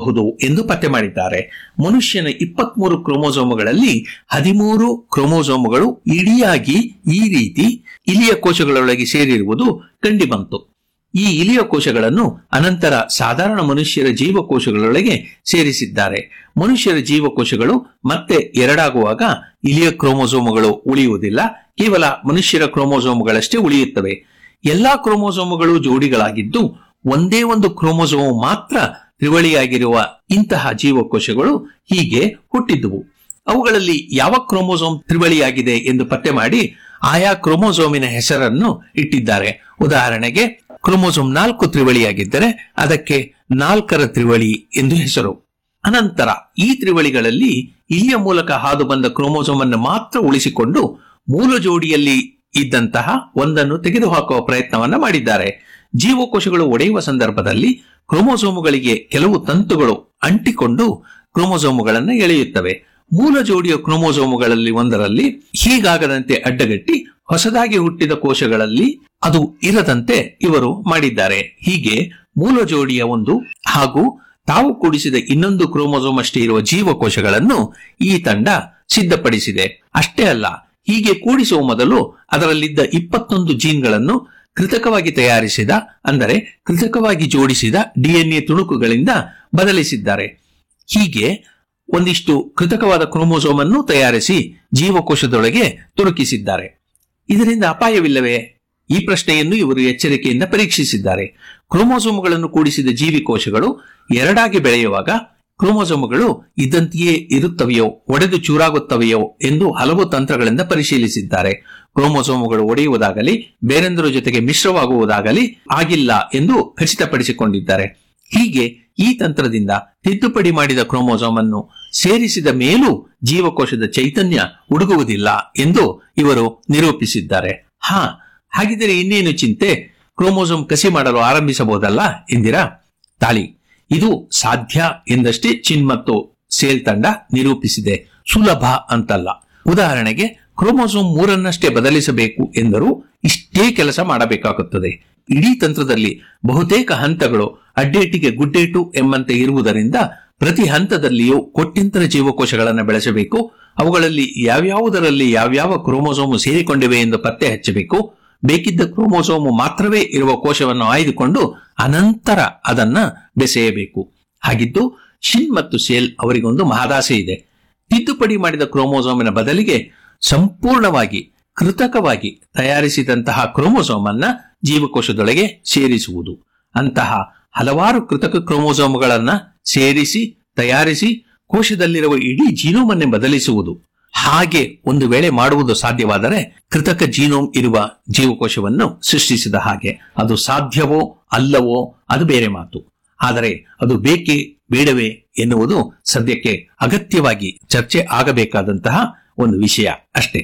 ಮಾಡಬಹುದು ಎಂದು ಪತ್ತೆ ಮಾಡಿದ್ದಾರೆ ಮನುಷ್ಯನ ಇಪ್ಪತ್ಮೂರು ಕ್ರೋಮೋಸೋಮ್ಗಳಲ್ಲಿ ಹದಿಮೂರು ಕ್ರೋಮೋಸೋಮ್ಗಳು ಇಡಿಯಾಗಿ ಈ ರೀತಿ ಇಲಿಯ ಕೋಶಗಳೊಳಗೆ ಸೇರಿರುವುದು ಕಂಡುಬಂತು ಈ ಇಲಿಯ ಕೋಶಗಳನ್ನು ಅನಂತರ ಸಾಧಾರಣ ಮನುಷ್ಯರ ಜೀವಕೋಶಗಳೊಳಗೆ ಸೇರಿಸಿದ್ದಾರೆ ಮನುಷ್ಯರ ಜೀವಕೋಶಗಳು ಮತ್ತೆ ಎರಡಾಗುವಾಗ ಇಲಿಯ ಕ್ರೋಮೋಸೋಮ್ಗಳು ಉಳಿಯುವುದಿಲ್ಲ ಕೇವಲ ಮನುಷ್ಯರ ಕ್ರೋಮೋಸೋಮ್ಗಳಷ್ಟೇ ಉಳಿಯುತ್ತವೆ ಎಲ್ಲಾ ಕ್ರೋಮೋಸೋಮ್ಗಳು ಜೋಡಿಗಳಾಗಿದ್ದು ಒಂದೇ ಒಂದು ಕ್ರೋಮೋಸೋಮ್ ಮಾತ್ರ ತ್ರಿವಳಿಯಾಗಿರುವ ಇಂತಹ ಜೀವಕೋಶಗಳು ಹೀಗೆ ಹುಟ್ಟಿದ್ದುವು ಅವುಗಳಲ್ಲಿ ಯಾವ ಕ್ರೋಮೋಸೋಮ್ ತ್ರಿವಳಿಯಾಗಿದೆ ಎಂದು ಪತ್ತೆ ಮಾಡಿ ಆಯಾ ಕ್ರೋಮೋಸೋಮಿನ ಹೆಸರನ್ನು ಇಟ್ಟಿದ್ದಾರೆ ಉದಾಹರಣೆಗೆ ಕ್ರೋಮೋಸೋಮ್ ನಾಲ್ಕು ತ್ರಿವಳಿಯಾಗಿದ್ದರೆ ಅದಕ್ಕೆ ನಾಲ್ಕರ ತ್ರಿವಳಿ ಎಂದು ಹೆಸರು ಅನಂತರ ಈ ತ್ರಿವಳಿಗಳಲ್ಲಿ ಇಲಿಯ ಮೂಲಕ ಹಾದು ಬಂದ ಕ್ರೋಮೋಸೋಮ್ ಅನ್ನು ಮಾತ್ರ ಉಳಿಸಿಕೊಂಡು ಮೂಲ ಜೋಡಿಯಲ್ಲಿ ಇದ್ದಂತಹ ಒಂದನ್ನು ತೆಗೆದುಹಾಕುವ ಪ್ರಯತ್ನವನ್ನ ಮಾಡಿದ್ದಾರೆ ಜೀವಕೋಶಗಳು ಒಡೆಯುವ ಸಂದರ್ಭದಲ್ಲಿ ಕ್ರೋಮೋಸೋಮುಗಳಿಗೆ ಕೆಲವು ತಂತುಗಳು ಅಂಟಿಕೊಂಡು ಕ್ರೋಮೋಸೋಮುಗಳನ್ನು ಎಳೆಯುತ್ತವೆ ಮೂಲ ಜೋಡಿಯ ಕ್ರೋಮೋಸೋಮುಗಳಲ್ಲಿ ಒಂದರಲ್ಲಿ ಹೀಗಾಗದಂತೆ ಅಡ್ಡಗಟ್ಟಿ ಹೊಸದಾಗಿ ಹುಟ್ಟಿದ ಕೋಶಗಳಲ್ಲಿ ಅದು ಇರದಂತೆ ಇವರು ಮಾಡಿದ್ದಾರೆ ಹೀಗೆ ಮೂಲ ಜೋಡಿಯ ಒಂದು ಹಾಗೂ ತಾವು ಕೂಡಿಸಿದ ಇನ್ನೊಂದು ಕ್ರೋಮೋಸೋಮ್ ಅಷ್ಟೇ ಇರುವ ಜೀವಕೋಶಗಳನ್ನು ಈ ತಂಡ ಸಿದ್ಧಪಡಿಸಿದೆ ಅಷ್ಟೇ ಅಲ್ಲ ಹೀಗೆ ಕೂಡಿಸುವ ಮೊದಲು ಅದರಲ್ಲಿದ್ದ ಇಪ್ಪತ್ತೊಂದು ಜೀನ್ಗಳನ್ನು ಕೃತಕವಾಗಿ ತಯಾರಿಸಿದ ಅಂದರೆ ಕೃತಕವಾಗಿ ಜೋಡಿಸಿದ ಡಿಎನ್ಎ ತುಣುಕುಗಳಿಂದ ಬದಲಿಸಿದ್ದಾರೆ ಹೀಗೆ ಒಂದಿಷ್ಟು ಕೃತಕವಾದ ಕ್ರೋಮೋಸೋಮ್ ಅನ್ನು ತಯಾರಿಸಿ ಜೀವಕೋಶದೊಳಗೆ ತುರುಕಿಸಿದ್ದಾರೆ ಇದರಿಂದ ಅಪಾಯವಿಲ್ಲವೇ ಈ ಪ್ರಶ್ನೆಯನ್ನು ಇವರು ಎಚ್ಚರಿಕೆಯಿಂದ ಪರೀಕ್ಷಿಸಿದ್ದಾರೆ ಕ್ರೋಮೋಸೋಮ್ಗಳನ್ನು ಕೂಡಿಸಿದ ಜೀವಿಕೋಶಗಳು ಎರಡಾಗಿ ಬೆಳೆಯುವಾಗ ಕ್ರೋಮೋಸೋಮ್ಗಳು ಇದ್ದಂತೆಯೇ ಇರುತ್ತವೆಯೋ ಒಡೆದು ಚೂರಾಗುತ್ತವೆಯೋ ಎಂದು ಹಲವು ತಂತ್ರಗಳಿಂದ ಪರಿಶೀಲಿಸಿದ್ದಾರೆ ಕ್ರೋಮೋಸೋಮ್ಗಳು ಒಡೆಯುವುದಾಗಲಿ ಬೇರೆಂದರ ಜೊತೆಗೆ ಮಿಶ್ರವಾಗುವುದಾಗಲಿ ಆಗಿಲ್ಲ ಎಂದು ಖಚಿತಪಡಿಸಿಕೊಂಡಿದ್ದಾರೆ ಹೀಗೆ ಈ ತಂತ್ರದಿಂದ ತಿದ್ದುಪಡಿ ಮಾಡಿದ ಕ್ರೋಮೋಸೋಮ್ ಅನ್ನು ಸೇರಿಸಿದ ಮೇಲೂ ಜೀವಕೋಶದ ಚೈತನ್ಯ ಹುಡುಗುವುದಿಲ್ಲ ಎಂದು ಇವರು ನಿರೂಪಿಸಿದ್ದಾರೆ ಹಾ ಹಾಗಿದ್ದರೆ ಇನ್ನೇನು ಚಿಂತೆ ಕ್ರೋಮೋಸೋಮ್ ಕಸಿ ಮಾಡಲು ಆರಂಭಿಸಬಹುದಲ್ಲ ಎಂದಿರಾ ತಾಳಿ ಇದು ಸಾಧ್ಯ ಎಂದಷ್ಟೇ ಚಿನ್ ಮತ್ತು ಸೇಲ್ ತಂಡ ನಿರೂಪಿಸಿದೆ ಸುಲಭ ಅಂತಲ್ಲ ಉದಾಹರಣೆಗೆ ಕ್ರೋಮೋಸೋಮ್ ಮೂರನ್ನಷ್ಟೇ ಬದಲಿಸಬೇಕು ಎಂದರೂ ಇಷ್ಟೇ ಕೆಲಸ ಮಾಡಬೇಕಾಗುತ್ತದೆ ಇಡೀ ತಂತ್ರದಲ್ಲಿ ಬಹುತೇಕ ಹಂತಗಳು ಅಡ್ಡೇಟಿಗೆ ಗುಡ್ಡೇಟು ಎಂಬಂತೆ ಇರುವುದರಿಂದ ಪ್ರತಿ ಹಂತದಲ್ಲಿಯೂ ಕೊಟ್ಟಿಂತರ ಜೀವಕೋಶಗಳನ್ನು ಬೆಳೆಸಬೇಕು ಅವುಗಳಲ್ಲಿ ಯಾವ್ಯಾವುದರಲ್ಲಿ ಯಾವ್ಯಾವ ಕ್ರೋಮೋಸೋಮು ಸೇರಿಕೊಂಡಿವೆ ಎಂದು ಪತ್ತೆ ಹಚ್ಚಬೇಕು ಬೇಕಿದ್ದ ಕ್ರೋಮೋಸೋಮು ಮಾತ್ರವೇ ಇರುವ ಕೋಶವನ್ನು ಆಯ್ದುಕೊಂಡು ಅನಂತರ ಅದನ್ನ ಬೆಸೆಯಬೇಕು ಹಾಗಿದ್ದು ಶಿನ್ ಮತ್ತು ಸೇಲ್ ಅವರಿಗೊಂದು ಮಹದಾಸೆ ಇದೆ ತಿದ್ದುಪಡಿ ಮಾಡಿದ ಕ್ರೋಮೋಸೋಮಿನ ಬದಲಿಗೆ ಸಂಪೂರ್ಣವಾಗಿ ಕೃತಕವಾಗಿ ತಯಾರಿಸಿದಂತಹ ಕ್ರೋಮೋಸೋಮ್ ಅನ್ನ ಜೀವಕೋಶದೊಳಗೆ ಸೇರಿಸುವುದು ಅಂತಹ ಹಲವಾರು ಕೃತಕ ಕ್ರೋಮೋಸೋಮ್ಗಳನ್ನ ಸೇರಿಸಿ ತಯಾರಿಸಿ ಕೋಶದಲ್ಲಿರುವ ಇಡೀ ಜೀನೋಮನ್ನೇ ಬದಲಿಸುವುದು ಹಾಗೆ ಒಂದು ವೇಳೆ ಮಾಡುವುದು ಸಾಧ್ಯವಾದರೆ ಕೃತಕ ಜೀನೋಮ್ ಇರುವ ಜೀವಕೋಶವನ್ನು ಸೃಷ್ಟಿಸಿದ ಹಾಗೆ ಅದು ಸಾಧ್ಯವೋ ಅಲ್ಲವೋ ಅದು ಬೇರೆ ಮಾತು ಆದರೆ ಅದು ಬೇಕೇ ಬೇಡವೇ ಎನ್ನುವುದು ಸದ್ಯಕ್ಕೆ ಅಗತ್ಯವಾಗಿ ಚರ್ಚೆ ಆಗಬೇಕಾದಂತಹ ಒಂದು ವಿಷಯ ಅಷ್ಟೇ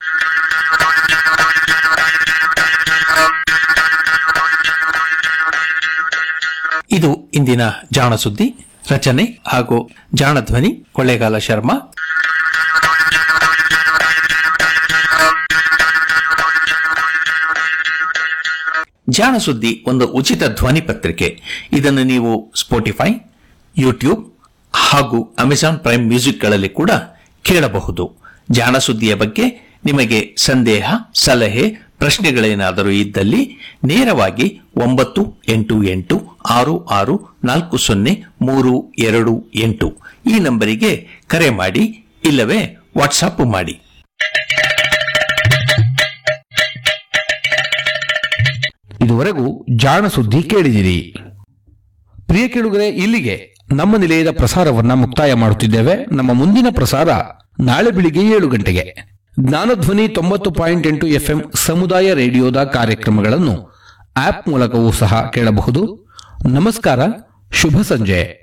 ಇದು ಇಂದಿನ ಜಾಣ ಸುದ್ದಿ ರಚನೆ ಹಾಗೂ ಜಾಣ ಧ್ವನಿ ಕೊಳ್ಳೇಗಾಲ ಶರ್ಮಾ ಜಾಣ ಸುದ್ದಿ ಒಂದು ಉಚಿತ ಧ್ವನಿ ಪತ್ರಿಕೆ ಇದನ್ನು ನೀವು ಸ್ಪೋಟಿಫೈ ಯೂಟ್ಯೂಬ್ ಹಾಗೂ ಅಮೆಜಾನ್ ಪ್ರೈಮ್ ಮ್ಯೂಸಿಕ್ಗಳಲ್ಲಿ ಕೂಡ ಕೇಳಬಹುದು ಜಾಣ ಸುದ್ದಿಯ ಬಗ್ಗೆ ನಿಮಗೆ ಸಂದೇಹ ಸಲಹೆ ಪ್ರಶ್ನೆಗಳೇನಾದರೂ ಇದ್ದಲ್ಲಿ ನೇರವಾಗಿ ಒಂಬತ್ತು ಎಂಟು ಎಂಟು ಆರು ಆರು ನಾಲ್ಕು ಸೊನ್ನೆ ಮೂರು ಎರಡು ಎಂಟು ಈ ನಂಬರಿಗೆ ಕರೆ ಮಾಡಿ ಇಲ್ಲವೇ ವಾಟ್ಸಾಪ್ ಮಾಡಿ ಇದುವರೆಗೂ ಜಾಣ ಸುದ್ದಿ ಕೇಳಿದಿರಿ ಪ್ರಿಯ ಕೇಳುಗರೆ ಇಲ್ಲಿಗೆ ನಮ್ಮ ನಿಲಯದ ಪ್ರಸಾರವನ್ನ ಮುಕ್ತಾಯ ಮಾಡುತ್ತಿದ್ದೇವೆ ನಮ್ಮ ಮುಂದಿನ ಪ್ರಸಾರ ನಾಳೆ ಬೆಳಿಗ್ಗೆ ಏಳು ಗಂಟೆಗೆ ಜ್ಞಾನಧ್ವನಿ ತೊಂಬತ್ತು ಪಾಯಿಂಟ್ ಎಂಟು ಎಫ್ಎಂ ಸಮುದಾಯ ರೇಡಿಯೋದ ಕಾರ್ಯಕ್ರಮಗಳನ್ನು ಆಪ್ ಮೂಲಕವೂ ಸಹ ಕೇಳಬಹುದು ನಮಸ್ಕಾರ ಶುಭ ಸಂಜೆ